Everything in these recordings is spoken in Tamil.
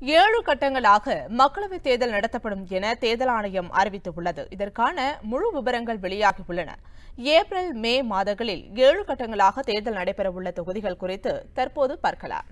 ஏழு கட்டங்களாக மக்களவைத் தேர்தல் நடத்தப்படும் என தேர்தல் ஆணையம் அறிவித்துள்ளது இதற்கான முழு விவரங்கள் வெளியாகியுள்ளன ஏப்ரல் மே மாதங்களில் ஏழு கட்டங்களாக தேர்தல் நடைபெறவுள்ள தொகுதிகள் குறித்து தற்போது பார்க்கலாம்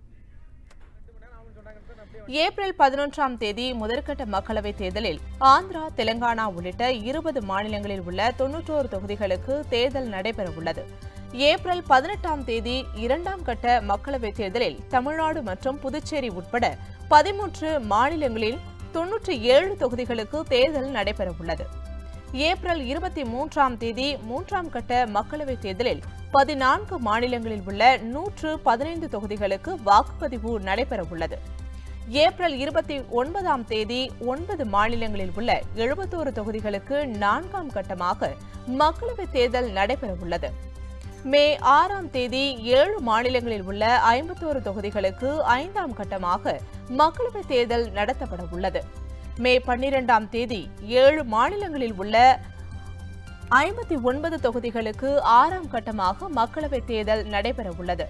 ஏப்ரல் பதினொன்றாம் தேதி முதற்கட்ட மக்களவைத் தேர்தலில் ஆந்திரா தெலங்கானா உள்ளிட்ட இருபது மாநிலங்களில் உள்ள தொன்னூற்றோரு தொகுதிகளுக்கு தேர்தல் நடைபெறவுள்ளது ஏப்ரல் பதினெட்டாம் தேதி இரண்டாம் கட்ட மக்களவைத் தேர்தலில் தமிழ்நாடு மற்றும் புதுச்சேரி உட்பட பதிமூன்று மாநிலங்களில் தொன்னூற்றி ஏழு தொகுதிகளுக்கு தேர்தல் நடைபெறவுள்ளது ஏப்ரல் இருபத்தி மூன்றாம் தேதி மூன்றாம் கட்ட மக்களவைத் தேர்தலில் பதினான்கு மாநிலங்களில் உள்ள நூற்று பதினைந்து தொகுதிகளுக்கு வாக்குப்பதிவு நடைபெறவுள்ளது ஏப்ரல் இருபத்தி ஒன்பதாம் தேதி ஒன்பது மாநிலங்களில் உள்ள எழுபத்தோரு தொகுதிகளுக்கு நான்காம் கட்டமாக மக்களவைத் தேர்தல் நடைபெறவுள்ளது மே ஆறாம் தேதி ஏழு மாநிலங்களில் உள்ள ஐம்பத்தோரு தொகுதிகளுக்கு ஐந்தாம் கட்டமாக மக்களவைத் தேர்தல் நடத்தப்பட உள்ளது மே பன்னிரெண்டாம் தேதி ஏழு மாநிலங்களில் உள்ள ஐம்பத்தி ஒன்பது தொகுதிகளுக்கு ஆறாம் கட்டமாக மக்களவைத் தேர்தல் நடைபெற உள்ளது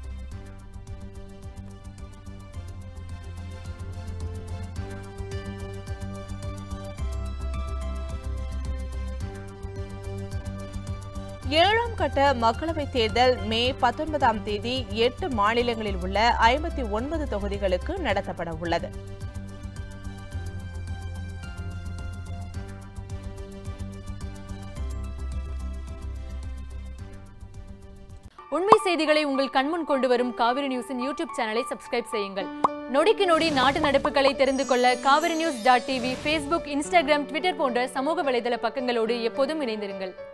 ஏழாம் கட்ட மக்களவைத் தேர்தல் மே பத்தொன்பதாம் தேதி எட்டு மாநிலங்களில் உள்ள ஐம்பத்தி ஒன்பது தொகுதிகளுக்கு நடத்தப்பட உள்ளது உண்மை செய்திகளை உங்கள் கண்முன் கொண்டு வரும் காவிரி நியூஸின் யூடியூப் சேனலை சப்ஸ்கிரைப் செய்யுங்கள் நொடிக்கு நொடி நாட்டு நடப்புகளை தெரிந்து கொள்ள Kaveri news dot TV Facebook Instagram Twitter போன்ற சமூக வலைதள பக்கங்களோடு எப்போதும் இணைந்திருங்கள்